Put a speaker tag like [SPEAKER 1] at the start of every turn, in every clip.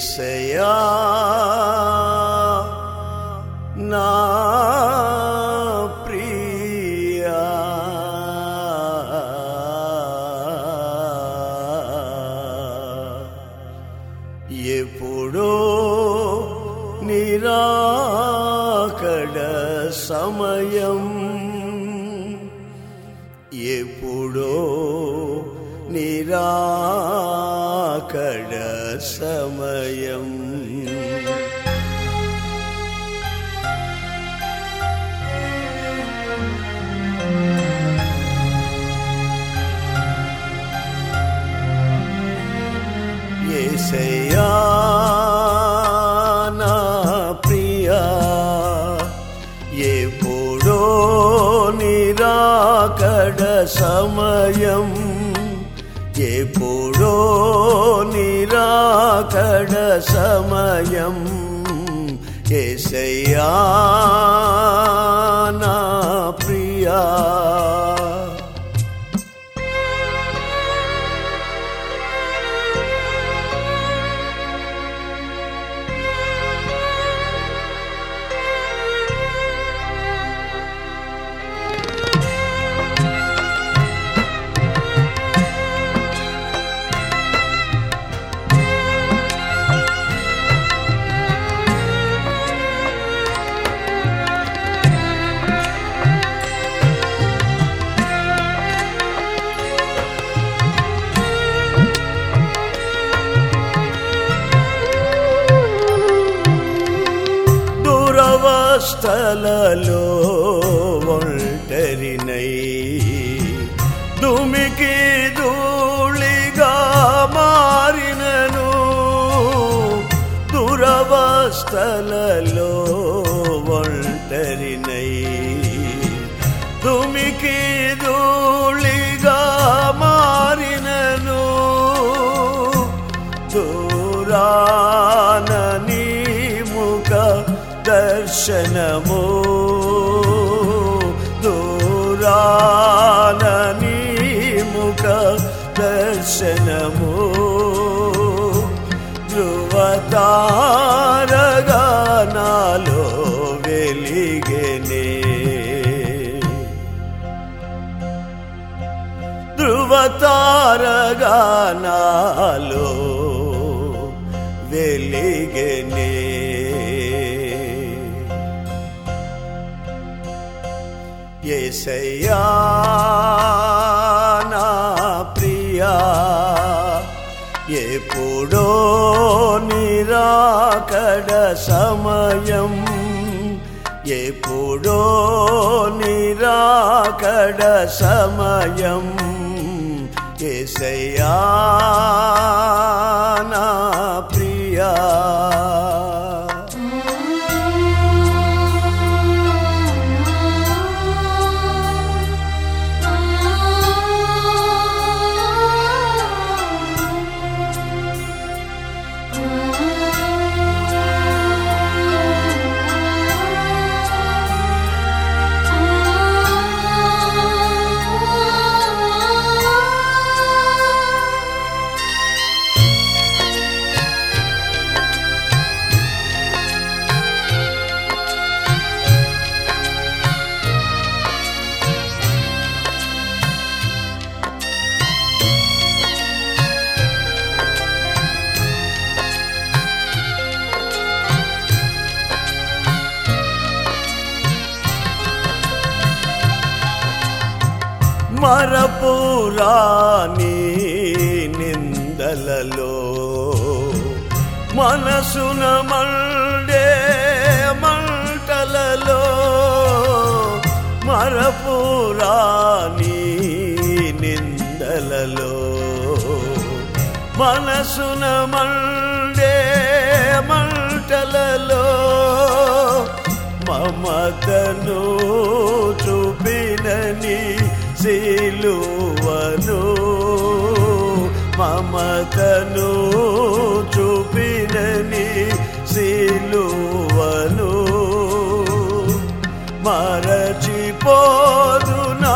[SPEAKER 1] ఏసయా నా ప్రియా ఎప్పుడో నిరాకడ సమయం ఎప్పుడో నిరాకడ సమయం ఏసయ్యా నా ప్రియా ఎప్పుడో నిరాకడ సమయం ఎప్పుడో నిరాకడ సమయం ఏసయ్యా నా ప్రియా దురవస్థలలో ఒంటరినై దుమికి ధూళిగా మారినను దురవస్థలలో ఒంటరినై దుమికి ధూళిగా మారినను దూరాన నీ ముఖ దర్శనము దూరాన నీ ముఖ దర్శనము ధృవతారగా నాలో వెలిగెనే ధృవతారగా నాలో వెలిగెనే ఏసయ్యా నా ప్రియా ఎప్పుడో నిరాకడ సమయం ఎప్పుడో నిరాకడ సమయం ఏసయ్యా నా ప్రియా మరపురాని నిందలలో మనసున మండే మంటలలో మరపురాని నిందలలో మనసున మండే మంటలలో మమతను చూపినని సిలువను మమతను చూపినని సిలువను మరచిపోదు నా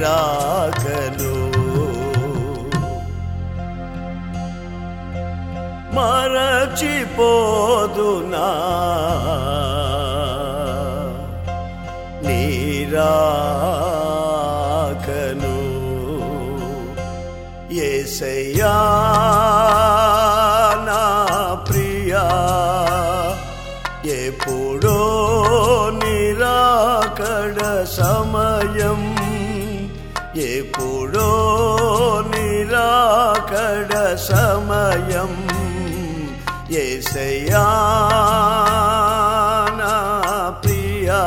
[SPEAKER 1] నీరాకను మరిచిపోదునా నీరాకను ఏసయ్యా నా ప్రియా ఎప్పుడో నిరాకడ సమయం ఎప్పుడో నిరాకడ సమయం ఏసయ్యా నా ప్రియా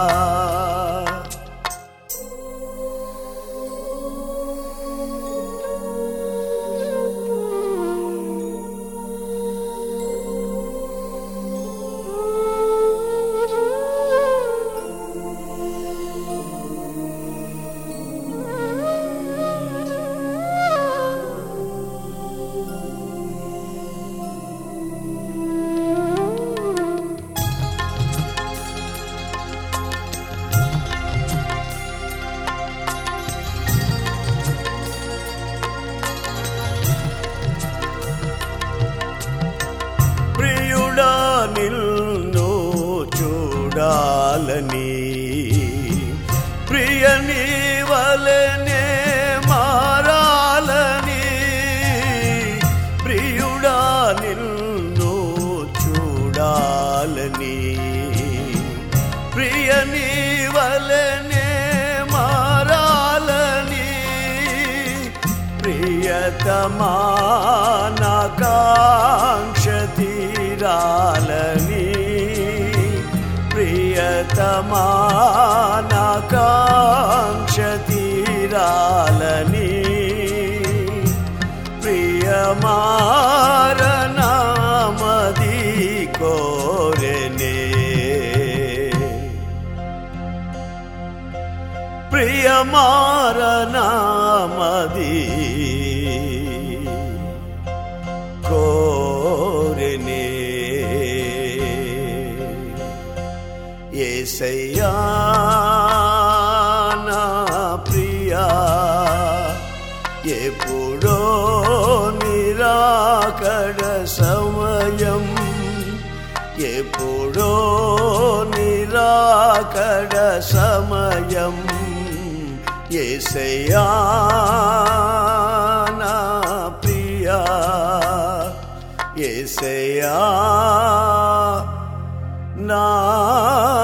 [SPEAKER 1] ప్రియుడా నిన్ను చూడాలని ప్రియ వలనే మారాలని ప్రియుడా నిన్ను చూడాలని ప్రియ వలనే మారాలని ప్రియతమానకాంక్ష తీరాలని ప్రియతమానకాంక్ష తీరాలని ప్రియమారనామది కోరెనే ప్రియమారనామది కోరినే ఏసయ్యా నా ప్రియా ఎప్పుడో నిరాకడ సమయం ఎప్పుడో నిరాకడ సమయం ఏసయ్యా నా ప్రియా ఏసయ్యా నా